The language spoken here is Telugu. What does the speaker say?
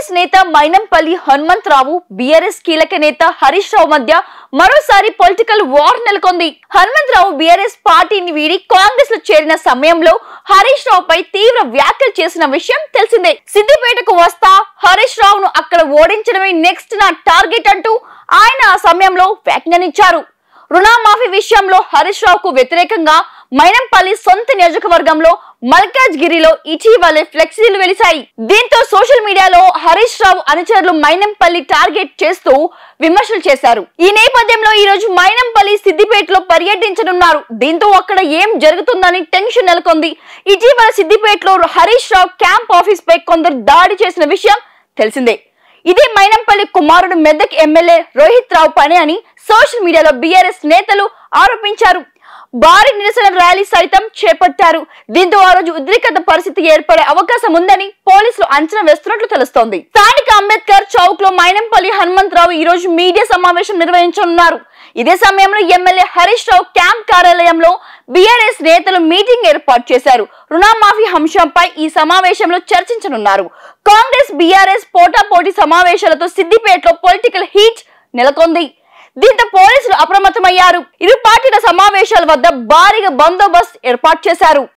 కాంగ్రెస్ నేత మైనంపల్లి హనుమంతరావు బీఆర్ఎస్ కీలక నేత హరీష్ రావు మధ్య మరోసారి పొలిటికల్ వార్ నెలకొంది హనుమంతరావు బీఆర్ఎస్ పార్టీని వీడి కాంగ్రెస్ లో చేరిన సమయంలో హరీష్ రావుపై తీవ్ర వ్యాఖ్యలు చేసిన విషయం తెలిసిందే సిద్దిపేటకు వస్తా హరీష్ రావును అక్కడ ఓడించడమే నెక్స్ట్ నా టార్గెట్ అంటూ ఆయన ఆ సమయంలో వ్యాఖ్యానించారు రుణమాఫీ విషయంలో హరీష్ రావుకు వ్యతిరేకంగా మైనంపల్లి సొంత నియోజకవర్గంలో మల్కాజ్ గిరిలో ఇటీవలే ఫ్లెక్సీలు వెలిశాయి దీంతో సోషల్ మీడియాలో హరీష్ రావు అనుచరులు మైనంపల్లి టార్గెట్ చేస్తూ విమర్శలు చేశారు ఈ నేపథ్యంలో ఈ రోజు మైనంపల్లి సిద్దిపేటలో పర్యటించనున్నారు దీంతో అక్కడ ఏం జరుగుతుందని టెన్షన్ నెలకొంది ఇటీవల సిద్దిపేటలో హరీష్ రావు క్యాంప్ ఆఫీస్ పై కొందరు దాడి చేసిన విషయం తెలిసిందే ఇదే మైనంపల్లి కుమారుడు మెదక్ ఎమ్మెల్యే రోహిత్ రావు పని అని సోషల్ మీడియాలో బీఆర్ఎస్ నేతలు ఆరోపించారు భారీ నిరసన ర్యాలీ సైతం చేపట్టారు దీంతో ఆ రోజు ఉద్రిక్తత పరిస్థితి ఏర్పడే అవకాశం ఉందని పోలీసులు అంచనా వేస్తున్నట్లు తెలుస్తోంది స్థానిక అంబేద్కర్ చౌక్ లో మైనంపల్లి హనుమంతరావు ఈ రోజు మీడియా సమావేశం నిర్వహించనున్నారు ఇదే సమయంలో ఎమ్మెల్యే హరీష్ రావు క్యాంప్ కార్యాలయంలో బీఆర్ఎస్ నేతలు మీటింగ్ ఏర్పాటు చేశారు రుణమాఫీ అంశంపై ఈ సమావేశంలో చర్చించనున్నారు కాంగ్రెస్ బీఆర్ఎస్ పోటాపోటీ సమావేశాలతో సిద్దిపేటలో పొలిటికల్ హీట్ నెలకొంది దీంతో పోలీసులు అప్రమత్తమయ్యారు ఇరు పార్టీల సమావేశాల వద్ద భారీగా బందోబస్తు ఏర్పాటు చేశారు